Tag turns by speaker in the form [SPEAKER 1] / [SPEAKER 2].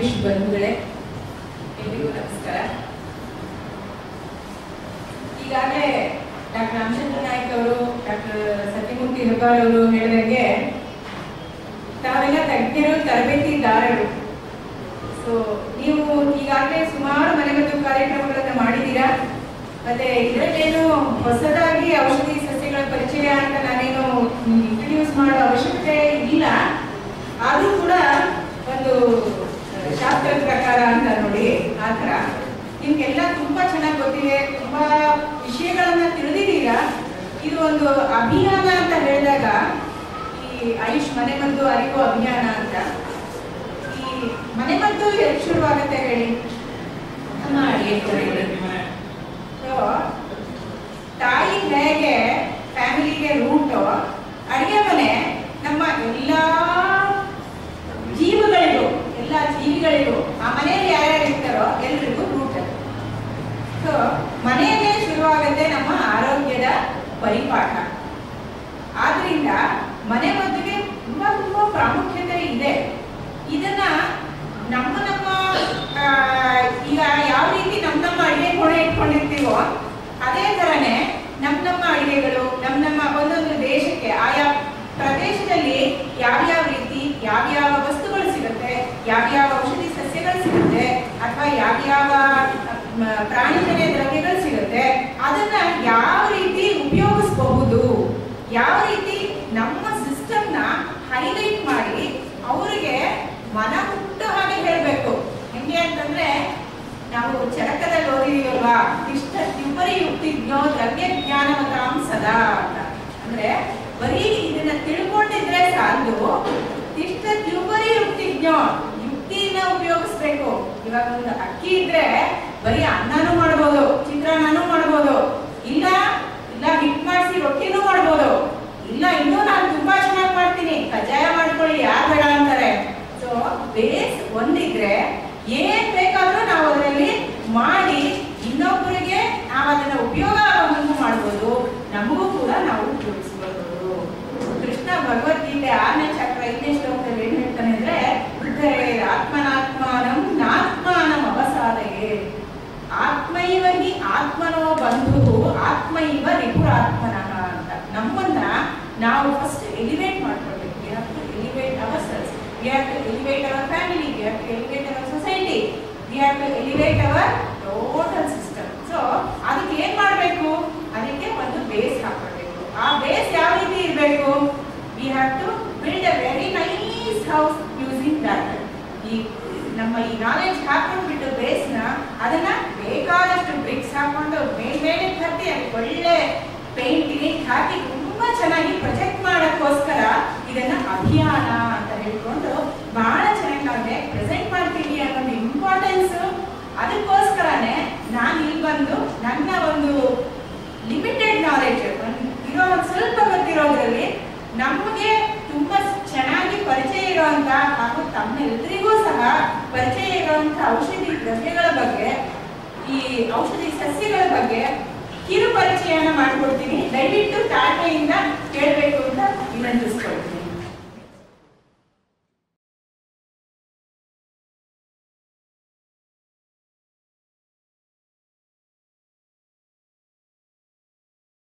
[SPEAKER 1] ಆಯುಷ್ ಬಂಧುಗಳೇ ಎಲ್ರಿಗೂ ನಮಸ್ಕಾರ ಈಗಾಗಲೇ ಡಾಕ್ಟರ್ ರಾಮಚಂದ್ರ ನಾಯ್ಕ್ ಅವರು ಡಾಕ್ಟರ್ ಸತ್ಯಮೂರ್ತಿ ಹೆಬ್ಬಾರ್ ಅವರು ಹೇಳಿದಂಗೆ ತಾವೆಲ್ಲ ತಜ್ಞರು ತರಬೇತಿದಾರರು ಸೊ ನೀವು ಈಗಾಗಲೇ ಸುಮಾರು ಮನೆಮದ್ದು ಕಾರ್ಯಕ್ರಮಗಳನ್ನ ಮಾಡಿದ್ದೀರಾ ಮತ್ತೆ ಇದರಲ್ಲೇನು ಹೊಸದಾಗಿ ಔಷಧಿ ಸಸ್ಯಗಳ ಪರಿಚಯ ಅಂತ ನಾನೇನು ಇಂಟ್ರಡ್ಯೂಸ್ ಮಾಡೋ ಅವಶ್ಯಕತೆ ಇಲ್ಲ ಆದ್ರೂ ಕೂಡ ಒಂದು ಶಾಸ್ತ್ರದ ಪ್ರಕಾರ ಅಂತ ನೋಡಿ ಆ ಥರ ನಿಮ್ಗೆಲ್ಲ ತುಂಬಾ ಚೆನ್ನಾಗಿ ಗೊತ್ತಿದೆ ತುಂಬಾ ವಿಷಯಗಳನ್ನ ತಿಳಿದಿದ್ದೀರಾ ಇದು ಒಂದು ಅಭಿಯಾನ ಅಂತ ಹೇಳಿದಾಗ ಈ ಆಯುಷ್ ಮನೆಮದ್ದು ಅರಿವು ಅಭಿಯಾನ ಅಂತ ಈ ಮನೆಮದ್ದು ಎಲ್ಲಿ ಶುರುವಾಗುತ್ತೆ ಹೇಳಿ ನಮ್ಮ ಅಡಿಗೆ ಕೋಣೆಯಲ್ಲಿ. So, ತಾಯಿ ಹೇಗೆ ಫ್ಯಾಮಿಲಿಗೆ ರೂಟ್ ಅಡಿಗೆ ಮನೆ ನಮ್ಮ ಎಲ್ಲಾ ಜೀವಗಳಿಗೂ ಎಲ್ಲ ಜೀವಿಗಳಿಗೂ ಆ ಮನೆಯಲ್ಲಿ ಯಾರ್ಯಾರು ಇರ್ತಾರೋ ಎಲ್ರಿಗೂ ರೂಟ್ ಸೊ ಮನೆಯಲ್ಲೇ ಶುರುವಾಗುತ್ತೆ ನಮ್ಮ ಆರೋಗ್ಯದ ಪರಿಪಾಠ ಆದ್ರಿಂದ ಮನೆ ಮದ್ದುಗೆ ತುಂಬಾ ತುಂಬಾ ಪ್ರಾಮುಖ್ಯತೆ ಇದೆ ಇದನ್ನ ನಮ್ಮ ನಮ್ಮ ಆ, ಈಗ ಯಾವ ರೀತಿ ನಮ್ಮ ನಮ್ಮ ಅಡಿಗೆ ಕೋಣೆ ಇಟ್ಕೊಂಡಿರ್ತೀವೋ ಅದೇ ತರನೇ ನಮ್ಮ ನಮ್ಮ ಅಡಿಗೆಗಳು ನಮ್ಮ ನಮ್ಮ ಒಂದೊಂದು ದೇಶಕ್ಕೆ ಆಯಾ ಪ್ರದೇಶದಲ್ಲಿ ಯಾವ್ಯಾವ ರೀತಿ ಯಾವ್ಯಾವ ವಸ್ತುಗಳು ಸಿಗುತ್ತೆ ಯಾವ್ಯಾವ ಔಷಧಿ ಸಸ್ಯಗಳು ಸಿಗುತ್ತೆ ಅಥವಾ ಯಾವ್ಯಾವ ಮ, ಪ್ರಾಣಿಜನ್ಯ ದ್ರವ್ಯಗಳು ಸಿಗುತ್ತೆ ಅದನ್ನ ಯಾವ ರೀತಿ ಉಪಯೋಗಿಸಬಹುದು ಯಾವ ರೀತಿ ನಮ್ಮ ಸಿಸ್ಟಮ್ನ ಹೈಲೈಟ್ ಮಾಡಿ ಅವರಿಗೆ ಮನ ಹುಟ್ಟು ಹಾಗೆ ಹೇಳಬೇಕು ಹೆಂಗೆ ಅಂತಂದ್ರೆ ನಾವು ಚರಕದಲ್ಲಿ ಓದಿದೀವಲ್ವಾ ಇಷ್ಟ ತಿಬ್ಬರಿ ಯುಕ್ತಿಜ್ಞೋ ದ್ರವ್ಯ ಜ್ಞಾನವತಾಂ ಸದಾ ಅಂತ ಅಂದ್ರೆ ಬರೀ ಇದನ್ನ ತಿಳ್ಕೊಂಡಿದ್ರೆ ಸಾಲದು ಇಷ್ಟ ತಿಬ್ಬರಿ ಯುಕ್ತಿಜ್ಞೋ ಯುಕ್ತಿನ ಉಪಯೋಗಿಸ್ಬೇಕು ಇವಾಗ ಒಂದು ಅಕ್ಕಿ ಇದ್ರೆ ಬರೀ ಅನ್ನನೂ ಮಾಡ್ಬೋದು ಚಿತ್ರಾನ್ನನೂ ಮಾಡ್ಬೋದು ಇಲ್ಲ ಇಲ್ಲ ಹಿಟ್ ಮಾಡಿಸಿ ರೊಟ್ಟಿನೂ ಮಾಡ್ಬೋದು ಇಲ್ಲ ಇನ್ನೂ ನಾನು ತುಂಬಾ ಚೆನ್ನಾಗಿ ಮಾಡ್ತೀನಿ ಕಜ್ಜಾಯ ಮಾಡ್ಕೊಳ್ಳಿ ಯಾರು ಬೇಡ ಅಂತಾರೆ ಸೊ ಬೇಸ್ ಒಂದಿದ್ರೆ ಏನ್ ಬೇಕಾದ್ರೂ ನಾವು ಅದರಲ್ಲಿ ಮಾಡಿ ಇನ್ನೊಬ್ಬರಿಗೆ ನಾವು ಅದನ್ನ ಉಪಯೋಗ ಆಗೋಂಗೂ ಮಾಡ್ಬೋದು ನಮಗೂ ಕೂಡ ನಾವು ಉಪಯೋಗಿಸ್ಬೋದು ಕೃಷ್ಣ ಭಗವದ್ಗೀತೆ ಆರನೇ ಚಕ್ರ ಐದನೇ ಶ್ಲೋಕದಲ್ಲಿ ಏನ್ ಹೇಳ್ತಾನೆ ಅಂದ್ರೆ ಬುದ್ಧರೇ ಆತ್ಮನಾತ್ಮಾನಂ ನಾತ್ಮಾನಂ ಅವಸಾದಯೇ ಆತ್ಮೈವ ಹಿ ಆತ್ಮನೋ ಬಂಧು ಆತ್ಮೈವ ರಿಪುರಾತ್ಮನಃ ಅಂತ ನಮ್ಮನ್ನ ನಾವು ಫಸ್ಟ್ ಎಲಿವೇಟ್ ಮಾಡ್ಕೊಳ್ಬೇಕು we have to elevate ourselves we have to elevate our family we have to elevate our society we have to elevate our total system so ಅದಕ್ಕೆ ಏನ್ ಮಾಡಬೇಕು ಅದಕ್ಕೆ ಒಂದು ಬೇಸ್ ಹಾಕೊಳ್ಬೇಕು ಆ ಬೇಸ್ ಯಾವ ರೀತಿ ಇರಬೇಕು we have to build a very nice house using that ಈ ನಮ್ಮ ಈ ನಾಲೆಜ್ ಹಾಕೊಂಡ್ಬಿಟ್ಟು ಬೇಸ್ನ ಅದನ್ನ ಬೇಕಾದಷ್ಟು ಬ್ರಿಕ್ಸ್ ಹಾಕೊಂಡು ಮೇಲ್ ಮೇಲೆ ಹತ್ತಿ ಅದಕ್ಕೆ ಒಳ್ಳೆ ಪೇಂಟಿಂಗ್ ಹಾಕಿ ತುಂಬಾ ಚೆನ್ನಾಗಿ ಪ್ರೊಜೆಕ್ಟ್ ಮಾಡಕ್ಕೋಸ್ಕರ ಇದನ್ನ ಅಭಿಯಾನ ಅಂತ ಹೇಳ್ಕೊಂಡು ಬಹಳ ಚೆನ್ನಾಗಿ ಪ್ರೆಸೆಂಟ್ ಮಾಡ್ತೀವಿ ಅನ್ನೋದು ಇಂಪಾರ್ಟೆನ್ಸ್ ಅದಕ್ಕೋಸ್ಕರನೇ ನಾನು ಇಲ್ಲಿ ಬಂದು ನನ್ನ ಒಂದು ಲಿಮಿಟೆಡ್ ನಾಲೆಜ್ ಇರೋ ಒಂದು ಸ್ವಲ್ಪ ಗೊತ್ತಿರೋದ್ರಲ್ಲಿ ನಮಗೆ ತುಂಬಾ ಚೆನ್ನಾಗಿ ಪರಿಚಯ ಇರುವಂತ ಹಾಗೂ ತಮ್ಮೆಲ್ಲರಿಗೂ ಸಹ ಪರಿಚಯ ಇರುವಂತ ಔಷಧಿ ದ್ರವ್ಯಗಳ ಬಗ್ಗೆ ಈ ಔಷಧಿ ಸಸ್ಯಗಳ ಬಗ್ಗೆ ಕಿರು ಪರಿಚಯನ ಮಾಡ್ಕೊಡ್ತೀನಿ ದಯವಿಟ್ಟು